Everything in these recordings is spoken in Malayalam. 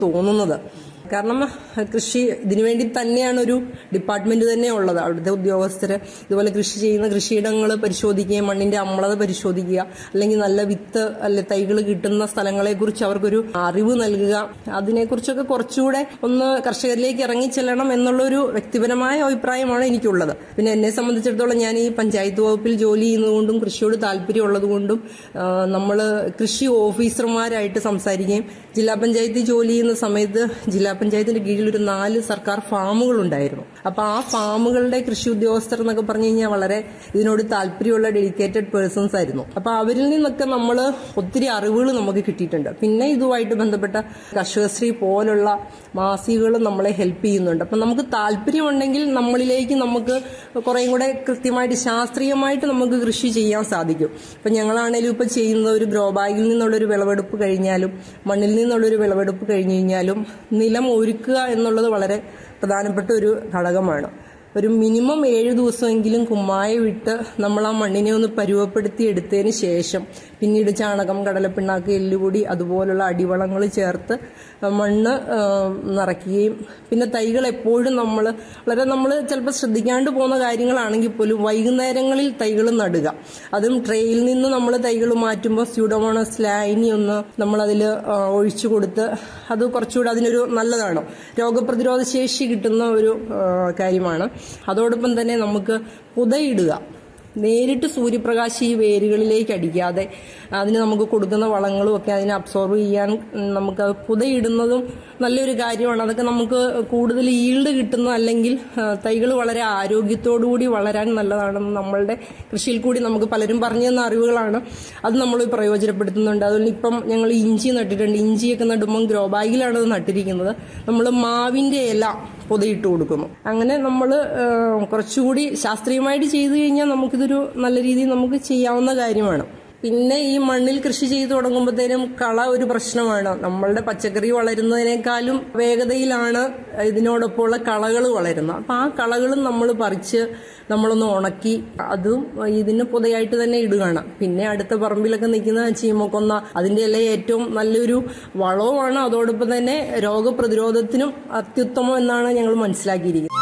തോന്നുന്നത് കാരണം കൃഷി ഇതിനു വേണ്ടി തന്നെയാണ് ഒരു ഡിപ്പാർട്ട്മെന്റ് തന്നെ ഉള്ളത് അവിടുത്തെ ഉദ്യോഗസ്ഥര് ഇതുപോലെ കൃഷി ചെയ്യുന്ന കൃഷിയിടങ്ങൾ പരിശോധിക്കുക മണ്ണിന്റെ അമ്ലത പരിശോധിക്കുക അല്ലെങ്കിൽ നല്ല വിത്ത് അല്ലെ തൈകൾ കിട്ടുന്ന സ്ഥലങ്ങളെ കുറിച്ച് അവർക്കൊരു അറിവ് നൽകുക അതിനെക്കുറിച്ചൊക്കെ കുറച്ചുകൂടെ ഒന്ന് കർഷകരിലേക്ക് ഇറങ്ങി ചെല്ലണം എന്നുള്ളൊരു വ്യക്തിപരമായ അഭിപ്രായമാണ് എനിക്കുള്ളത് പിന്നെ എന്നെ സംബന്ധിച്ചിടത്തോളം ഞാൻ ഈ പഞ്ചായത്ത് വകുപ്പിൽ ജോലി ചെയ്യുന്നതുകൊണ്ടും കൃഷിയോട് താല്പര്യമുള്ളതുകൊണ്ടും നമ്മൾ കൃഷി ഓഫീസർമാരായിട്ട് സംസാരിക്കുകയും ജില്ലാ പഞ്ചായത്തിൽ ജോലി ചെയ്യുന്ന സമയത്ത് ജില്ലാ പഞ്ചായത്തിന്റെ കീഴിൽ ഒരു നാല് സർക്കാർ ഫാമുകൾ ഉണ്ടായിരുന്നു അപ്പൊ ആ ഫാമുകളുടെ കൃഷി ഉദ്യോഗസ്ഥർ എന്നൊക്കെ പറഞ്ഞു കഴിഞ്ഞാൽ വളരെ ഇതിനോട് താല്പര്യമുള്ള ഡെഡിക്കേറ്റഡ് പേഴ്സൺസ് ആയിരുന്നു അപ്പൊ അവരിൽ നിന്നൊക്കെ നമ്മൾ ഒത്തിരി അറിവുകൾ നമുക്ക് കിട്ടിയിട്ടുണ്ട് പിന്നെ ഇതുമായിട്ട് ബന്ധപ്പെട്ട കർഷകശ്രീ പോലുള്ള മാസികകൾ നമ്മളെ ഹെൽപ്പ് ചെയ്യുന്നുണ്ട് അപ്പൊ നമുക്ക് താല്പര്യമുണ്ടെങ്കിൽ നമ്മളിലേക്ക് നമുക്ക് കുറേയും കൂടെ കൃത്യമായിട്ട് ശാസ്ത്രീയമായിട്ട് നമുക്ക് കൃഷി ചെയ്യാൻ സാധിക്കും ഇപ്പൊ ഞങ്ങളാണേലും ഇപ്പൊ ചെയ്യുന്ന ഒരു ഗ്രോ ബാഗിൽ നിന്നുള്ളൊരു വിളവെടുപ്പ് കഴിഞ്ഞാലും മണ്ണിൽ നിന്നുള്ളൊരു വിളവെടുപ്പ് കഴിഞ്ഞു കഴിഞ്ഞാലും നിലം ഒരുക്കുക എന്നുള്ളത് വളരെ പ്രധാനപ്പെട്ട ഒരു ഘടകമാണ് ഒരു മിനിമം ഏഴ് ദിവസമെങ്കിലും കുമ്മായ വിട്ട് നമ്മൾ ആ മണ്ണിനെ ഒന്ന് പരുവപ്പെടുത്തി എടുത്തതിന് ശേഷം പിന്നീട് ചാണകം കടലപ്പിണ്ണാക്ക് എല്ലുപൊടി അതുപോലുള്ള അടിവളങ്ങൾ ചേർത്ത് മണ്ണ് ആ, നിറയ്ക്കുകയും പിന്നെ തൈകൾ എപ്പോഴും നമ്മൾ വളരെ നമ്മൾ ചിലപ്പോൾ ശ്രദ്ധിക്കാണ്ട് പോകുന്ന കാര്യങ്ങളാണെങ്കിൽ പോലും വൈകുന്നേരങ്ങളിൽ തൈകൾ നടുക അതും ട്രെയിൽ നിന്ന് നമ്മൾ തൈകൾ മാറ്റുമ്പോൾ സ്യൂഡോമോണസ് ലൈനി ഒന്ന് നമ്മളതിൽ ഒഴിച്ചു കൊടുത്ത് അത് കുറച്ചുകൂടെ അതിനൊരു നല്ലതാണ് രോഗപ്രതിരോധ ശേഷി കിട്ടുന്ന ഒരു ആ, കാര്യമാണ് അതോടൊപ്പം തന്നെ നമുക്ക് പുതയിടുക നേരിട്ട് സൂര്യപ്രകാശം ഈ വേരുകളിലേക്ക് അടിക്കാതെ അതിന് നമുക്ക് കൊടുക്കുന്ന വളങ്ങളും ഒക്കെ അതിനെ അബ്സോർവ് ചെയ്യാൻ ഉം, നമുക്ക് അത് പുതയിടുന്നതും നല്ലൊരു കാര്യമാണ് അതൊക്കെ നമുക്ക് കൂടുതൽ ഈൽഡ് കിട്ടുന്ന അല്ലെങ്കിൽ തൈകൾ വളരെ ആരോഗ്യത്തോടുകൂടി വളരാൻ നല്ലതാണെന്ന് നമ്മളുടെ കൃഷിയിൽ കൂടി നമുക്ക് പലരും പറഞ്ഞു തന്ന അറിവുകളാണ് അത് നമ്മൾ പ്രയോജനപ്പെടുത്തുന്നുണ്ട് അതുപോലെ ഇപ്പം ഞങ്ങൾ ഇഞ്ചി നട്ടിട്ടുണ്ട് ഇഞ്ചിയൊക്കെ നടുമ്പം ഗ്രോ ബാഗിലാണ് അത് നട്ടിരിക്കുന്നത് നമ്മൾ മാവിന്റെ ഇല പൊതയിട്ട് കൊടുക്കുന്നു അങ്ങനെ നമ്മൾ കുറച്ചുകൂടി ശാസ്ത്രീയമായിട്ട് ചെയ്തു കഴിഞ്ഞാൽ നമുക്കിതൊരു നല്ല രീതിയിൽ നമുക്ക് ചെയ്യാവുന്ന കാര്യമാണ് പിന്നെ ഈ മണ്ണിൽ കൃഷി ചെയ്തു തുടങ്ങുമ്പോഴത്തേനും കള ഒരു പ്രശ്നമാണ് നമ്മളുടെ പച്ചക്കറി വളരുന്നതിനേക്കാളും വേഗതയിലാണ് ഇതിനോടൊപ്പമുള്ള കളകൾ വളരുന്നത് അപ്പൊ ആ കളകളും നമ്മൾ പറിച്ച് നമ്മളൊന്ന് ഉണക്കി അതും ഇതിന് പുതയായിട്ട് തന്നെ ഇടുകയാണ് പിന്നെ അടുത്ത പറമ്പിലൊക്കെ നിൽക്കുന്ന ചീമക്കൊന്ന അതിന്റെ എല്ലാം ഏറ്റവും നല്ലൊരു വളവുമാണ് അതോടൊപ്പം തന്നെ രോഗപ്രതിരോധത്തിനും അത്യുത്തമം എന്നാണ് ഞങ്ങൾ മനസ്സിലാക്കിയിരിക്കുന്നത്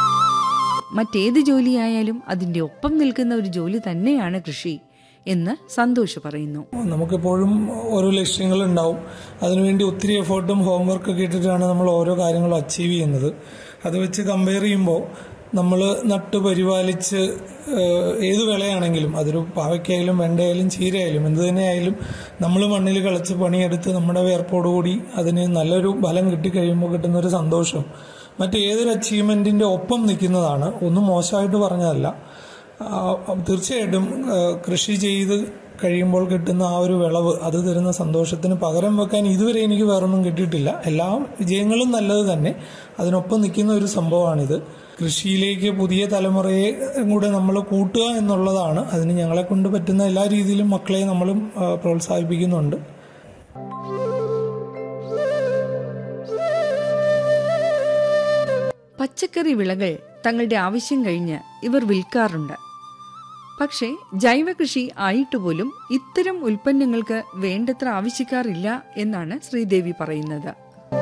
മറ്റേത് ജോലിയായാലും അതിന്റെ ഒപ്പം നിൽക്കുന്ന ഒരു ജോലി തന്നെയാണ് കൃഷി എന്ന് സന്തോഷ് പറയുന്നു നമുക്കെപ്പോഴും ഓരോ ലക്ഷ്യങ്ങൾ ഉണ്ടാവും അതിനുവേണ്ടി ഒത്തിരി എഫേർട്ടും ഹോംവർക്ക് ഒക്കെ ഇട്ടിട്ടാണ് നമ്മൾ ഓരോ കാര്യങ്ങളും അച്ചീവ് ചെയ്യുന്നത് അത് വെച്ച് കമ്പയർ ചെയ്യുമ്പോൾ നമ്മൾ നട്ട് പരിപാലിച്ച് ഏഹ്, ഏത് വിളയാണെങ്കിലും അതൊരു പാവയ്ക്കായാലും വെണ്ടയായാലും ചീരയായാലും എന്ത് തന്നെയായാലും നമ്മൾ മണ്ണിൽ കളിച്ച് പണിയെടുത്ത് നമ്മുടെ വേർപ്പോടുകൂടി അതിന് നല്ലൊരു ഫലം കിട്ടിക്കഴിയുമ്പോൾ കിട്ടുന്ന ഒരു സന്തോഷം മറ്റേതൊരു അച്ചീവ്മെന്റിന്റെ ഒപ്പം നിൽക്കുന്നതാണ് ഒന്നും മോശമായിട്ട് പറഞ്ഞതല്ല ആ, തീർച്ചയായിട്ടും ആ, കൃഷി ചെയ്ത് കഴിയുമ്പോൾ കിട്ടുന്ന ആ ഒരു വിളവ് അത് തരുന്ന സന്തോഷത്തിന് പകരം വെക്കാൻ ഇതുവരെ എനിക്ക് വേറൊന്നും കിട്ടിയിട്ടില്ല എല്ലാ വിജയങ്ങളും നല്ലത് തന്നെ അതിനൊപ്പം നിൽക്കുന്ന ഒരു സംഭവമാണിത് കൃഷിയിലേക്ക് പുതിയ തലമുറയെ കൂടെ നമ്മൾ കൂട്ടുക എന്നുള്ളതാണ് അതിന് ഞങ്ങളെ കൊണ്ട് പറ്റുന്ന എല്ലാ രീതിയിലും മക്കളെ നമ്മളും ആ, പ്രോത്സാഹിപ്പിക്കുന്നുണ്ട് പച്ചക്കറി വിളകൾ തങ്ങളുടെ ആവശ്യം കഴിഞ്ഞ് ഇവർ വിൽക്കാറുണ്ട് പക്ഷേ ജൈവ കൃഷി ആയിട്ടുപോലും ഇത്തരം ഉൽപ്പന്നങ്ങൾക്ക് വേണ്ടത്ര ആവശ്യക്കാരില്ല എന്നാണ് ശ്രീദേവി പറയുന്നത്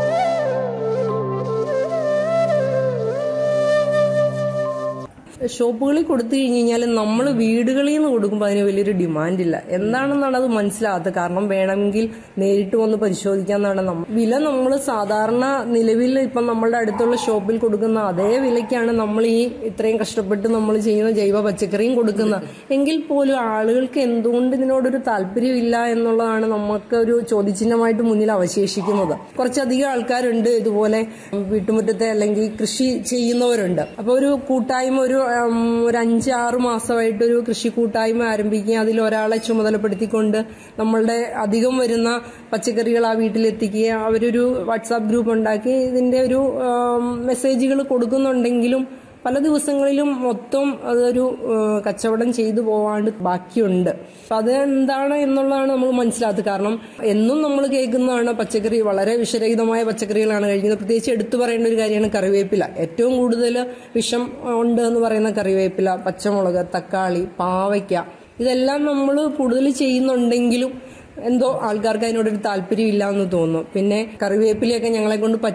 ഷോപ്പുകളിൽ കൊടുത്തു കഴിഞ്ഞ് കഴിഞ്ഞാൽ നമ്മൾ വീടുകളിൽ നിന്ന് കൊടുക്കുമ്പോൾ അതിന് വലിയൊരു ഡിമാൻഡ് ഇല്ല എന്താണെന്നാണ് അത് മനസ്സിലാകാത്തത് കാരണം വേണമെങ്കിൽ നേരിട്ട് വന്ന് പരിശോധിക്കാന്നാണ് നമ്മൾ വില നമ്മൾ സാധാരണ നിലവിൽ ഇപ്പം നമ്മളുടെ അടുത്തുള്ള ഷോപ്പിൽ കൊടുക്കുന്ന അതേ വിലയ്ക്കാണ് നമ്മൾ ഈ ഇത്രയും കഷ്ടപ്പെട്ട് നമ്മൾ ചെയ്യുന്ന ജൈവ പച്ചക്കറിയും കൊടുക്കുന്നത് എങ്കിൽ പോലും ആളുകൾക്ക് എന്തുകൊണ്ട് ഇതിനോടൊരു താല്പര്യമില്ല എന്നുള്ളതാണ് നമുക്ക് ഒരു ചോദ്യചിഹ്നമായിട്ട് മുന്നിൽ അവശേഷിക്കുന്നത് കുറച്ചധികം ആൾക്കാരുണ്ട് ഇതുപോലെ വീട്ടുമുറ്റത്തെ അല്ലെങ്കിൽ കൃഷി ചെയ്യുന്നവരുണ്ട് അപ്പൊ ഒരു കൂട്ടായ്മ ഒരു ഉം, ഒരു അഞ്ച് ആറ് മാസമായിട്ട് ഒരു കൃഷി കൂട്ടായ്മ ആരംഭിക്കുകയും അതിൽ ഒരാളെ ചുമതലപ്പെടുത്തിക്കൊണ്ട് നമ്മളുടെ അധികം വരുന്ന പച്ചക്കറികൾ ആ വീട്ടിലെത്തിക്കുകയും അവരൊരു വാട്സാപ്പ് ഗ്രൂപ്പ് ഉണ്ടാക്കി ഇതിന്റെ ഒരു മെസ്സേജുകൾ കൊടുക്കുന്നുണ്ടെങ്കിലും പല ദിവസങ്ങളിലും മൊത്തം അതൊരു ഏഹ്, കച്ചവടം ചെയ്തു പോവാണ്ട് ബാക്കിയുണ്ട് അപ്പൊ അത് എന്താണ് എന്നുള്ളതാണ് നമ്മൾ മനസ്സിലാത്തത് കാരണം എന്നും നമ്മൾ കേൾക്കുന്നതാണ് പച്ചക്കറി വളരെ വിഷരഹിതമായ പച്ചക്കറികളാണ് കഴിക്കുന്നത് പ്രത്യേകിച്ച് എടുത്തു പറയേണ്ട ഒരു കാര്യമാണ് കറിവേപ്പില ഏറ്റവും കൂടുതൽ വിഷം ഉണ്ട് എന്ന് പറയുന്ന കറിവേപ്പില പച്ചമുളക് തക്കാളി പാവയ്ക്ക ഇതെല്ലാം നമ്മൾ കൂടുതൽ ചെയ്യുന്നുണ്ടെങ്കിലും എന്തോ ആൾക്കാർക്ക് അതിനോടൊരു താല്പര്യം ഇല്ല എന്ന് തോന്നുന്നു പിന്നെ കറിവേപ്പിലയൊക്കെ ഞങ്ങളെ കൊണ്ട്